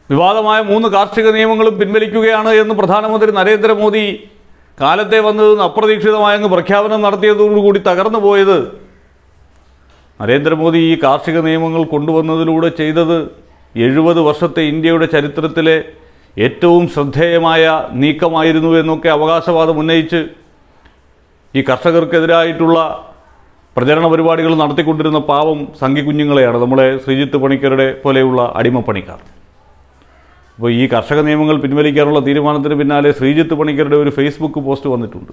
വിവാദമായ മൂന്ന് കാർഷിക നിയമങ്ങളും പിൻവലിക്കുകയാണ് എന്ന് പ്രധാനമന്ത്രി നരേന്ദ്രമോദി കാലത്തെ വന്നതെന്ന് അപ്രതീക്ഷിതമായ അങ്ങ് പ്രഖ്യാപനം നടത്തിയതോടുകൂടി തകർന്നു പോയത് നരേന്ദ്രമോദി ഈ കാർഷിക നിയമങ്ങൾ കൊണ്ടുവന്നതിലൂടെ ചെയ്തത് എഴുപത് വർഷത്തെ ഇന്ത്യയുടെ ചരിത്രത്തിലെ ഏറ്റവും ശ്രദ്ധേയമായ നീക്കമായിരുന്നു എന്നൊക്കെ അവകാശവാദം ഉന്നയിച്ച് ഈ കർഷകർക്കെതിരായിട്ടുള്ള പ്രചരണ പരിപാടികൾ നടത്തിക്കൊണ്ടിരുന്ന പാവം സംഘി കുഞ്ഞുങ്ങളെയാണ് നമ്മളെ ശ്രീജിത്ത് പണിക്കരുടെ പോലെയുള്ള അടിമപ്പണിക്കാർ അപ്പോൾ ഈ കർഷക നിയമങ്ങൾ പിൻവലിക്കാനുള്ള തീരുമാനത്തിന് പിന്നാലെ ശ്രീജിത്ത് പണിക്കരുടെ ഒരു ഫേസ്ബുക്ക് പോസ്റ്റ് വന്നിട്ടുണ്ട്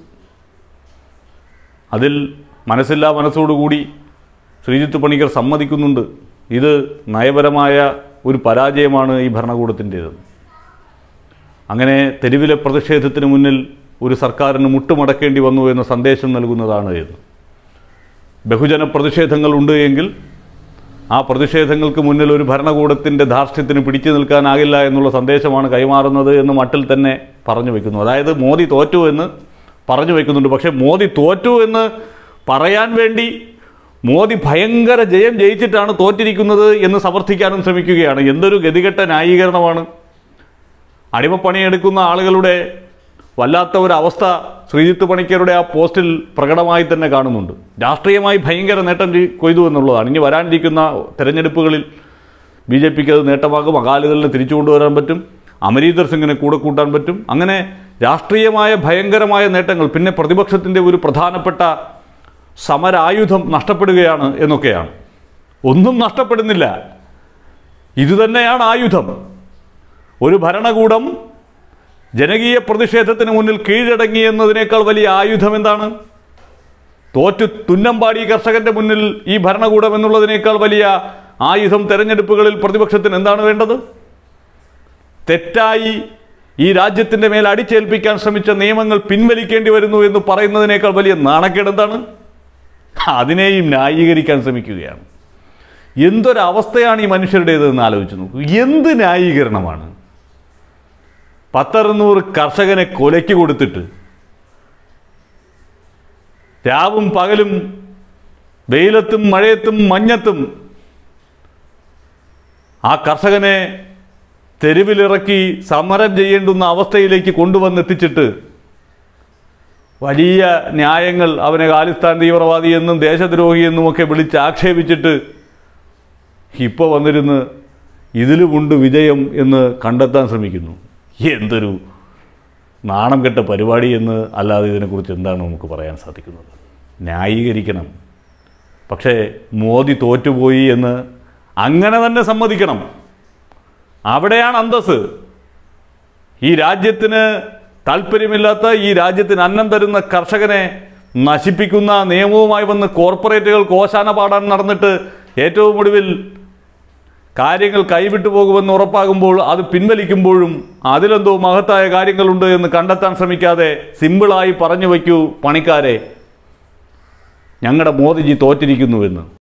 അതിൽ മനസ്സില്ലാ മനസ്സോടുകൂടി ശ്രീജിത്ത് പണിക്കർ സമ്മതിക്കുന്നുണ്ട് ഇത് നയപരമായ ഒരു പരാജയമാണ് ഈ ഭരണകൂടത്തിൻ്റേത് അങ്ങനെ തെരുവിലെ പ്രതിഷേധത്തിന് മുന്നിൽ ഒരു സർക്കാരിന് മുട്ടുമടക്കേണ്ടി വന്നു എന്ന സന്ദേശം നൽകുന്നതാണ് എന്ന് ബഹുജന പ്രതിഷേധങ്ങളുണ്ട് എങ്കിൽ ആ പ്രതിഷേധങ്ങൾക്ക് മുന്നിൽ ഒരു ഭരണകൂടത്തിൻ്റെ ധാർഷ്ട്യത്തിന് പിടിച്ചു നിൽക്കാനാകില്ല എന്നുള്ള സന്ദേശമാണ് കൈമാറുന്നത് എന്ന് മട്ടിൽ തന്നെ പറഞ്ഞു വയ്ക്കുന്നു അതായത് മോദി തോറ്റു എന്ന് പറഞ്ഞു വയ്ക്കുന്നുണ്ട് പക്ഷേ മോദി തോറ്റു എന്ന് പറയാൻ വേണ്ടി മോദി ഭയങ്കര ജയം ജയിച്ചിട്ടാണ് തോറ്റിരിക്കുന്നത് എന്ന് സമർത്ഥിക്കാനും ശ്രമിക്കുകയാണ് എന്തൊരു ഗതികെട്ട ന്യായീകരണമാണ് അടിമപ്പണിയെടുക്കുന്ന ആളുകളുടെ വല്ലാത്ത ഒരു അവസ്ഥ ശ്രീജിത്ത് പണിക്കരുടെ ആ പോസ്റ്റിൽ പ്രകടമായി തന്നെ കാണുന്നുണ്ട് രാഷ്ട്രീയമായി ഭയങ്കര നേട്ടം ചെയ്- കൊയ്തു എന്നുള്ളതാണ് ഇനി വരാനിരിക്കുന്ന തെരഞ്ഞെടുപ്പുകളിൽ ബി ജെ പിക്ക് അത് നേട്ടമാകും അകാലിദളിനെ തിരിച്ചു കൊണ്ടുവരാൻ പറ്റും അമരീന്ദർ സിംഗിനെ കൂടെ കൂട്ടാൻ പറ്റും അങ്ങനെ രാഷ്ട്രീയമായ ഭയങ്കരമായ നേട്ടങ്ങൾ പിന്നെ പ്രതിപക്ഷത്തിൻ്റെ ഒരു പ്രധാനപ്പെട്ട സമരായുധം നഷ്ടപ്പെടുകയാണ് എന്നൊക്കെയാണ് ഒന്നും നഷ്ടപ്പെടുന്നില്ല ഇതുതന്നെയാണ് ആയുധം ഒരു ഭരണകൂടം ജനകീയ പ്രതിഷേധത്തിന് മുന്നിൽ കീഴടങ്ങി എന്നതിനേക്കാൾ വലിയ ആയുധം എന്താണ് തോറ്റു തുന്നമ്പാടി കർഷകന്റെ മുന്നിൽ ഈ ഭരണകൂടം എന്നുള്ളതിനേക്കാൾ വലിയ ആയുധം തെരഞ്ഞെടുപ്പുകളിൽ പ്രതിപക്ഷത്തിന് എന്താണ് വേണ്ടത് തെറ്റായി ഈ രാജ്യത്തിൻ്റെ മേൽ അടിച്ചേൽപ്പിക്കാൻ ശ്രമിച്ച നിയമങ്ങൾ പിൻവലിക്കേണ്ടി വരുന്നു എന്ന് പറയുന്നതിനേക്കാൾ വലിയ നാണക്കേട് എന്താണ് അതിനെയും ന്യായീകരിക്കാൻ ശ്രമിക്കുകയാണ് എന്തൊരവസ്ഥയാണ് ഈ മനുഷ്യരുടേത് എന്ന് ആലോചിച്ച് നോക്കൂ എന്ത് ന്യായീകരണമാണ് പത്തറുന്നൂറ് കർഷകനെ കൊലയ്ക്ക് കൊടുത്തിട്ട് രാവും പകലും വെയിലത്തും മഴയത്തും മഞ്ഞത്തും ആ കർഷകനെ തെരുവിലിറക്കി സമരം ചെയ്യേണ്ടുന്ന അവസ്ഥയിലേക്ക് കൊണ്ടുവന്നെത്തിച്ചിട്ട് വലിയ ന്യായങ്ങൾ അവനെ ഖാലിസ്ഥാൻ തീവ്രവാദി എന്നും ദേശദ്രോഹി എന്നുമൊക്കെ വിളിച്ച് ആക്ഷേപിച്ചിട്ട് ഇപ്പോൾ വന്നിരുന്ന് ഇതിലുമുണ്ട് വിജയം എന്ന് കണ്ടെത്താൻ ശ്രമിക്കുന്നു എന്തൊരു നാണം കെട്ട പരിപാടി എന്ന് അല്ലാതെ ഇതിനെക്കുറിച്ച് എന്താണ് നമുക്ക് പറയാൻ സാധിക്കുന്നത് ന്യായീകരിക്കണം പക്ഷേ മോദി തോറ്റുപോയി എന്ന് അങ്ങനെ തന്നെ സമ്മതിക്കണം അവിടെയാണ് അന്തസ് ഈ രാജ്യത്തിന് താല്പര്യമില്ലാത്ത ഈ രാജ്യത്തിന് അന്നം തരുന്ന കർഷകനെ നശിപ്പിക്കുന്ന നിയമവുമായി വന്ന് കോർപ്പറേറ്റുകൾ കോശാന പാടാൻ നടന്നിട്ട് ഏറ്റവും ഒടുവിൽ കാര്യങ്ങൾ കൈവിട്ടു പോകുമെന്ന് ഉറപ്പാകുമ്പോൾ അത് പിൻവലിക്കുമ്പോഴും അതിലെന്തോ മഹത്തായ കാര്യങ്ങളുണ്ട് എന്ന് കണ്ടെത്താൻ ശ്രമിക്കാതെ സിമ്പിളായി പറഞ്ഞു വയ്ക്കൂ പണിക്കാരെ ഞങ്ങളുടെ മോദിജി തോറ്റിരിക്കുന്നുവെന്ന്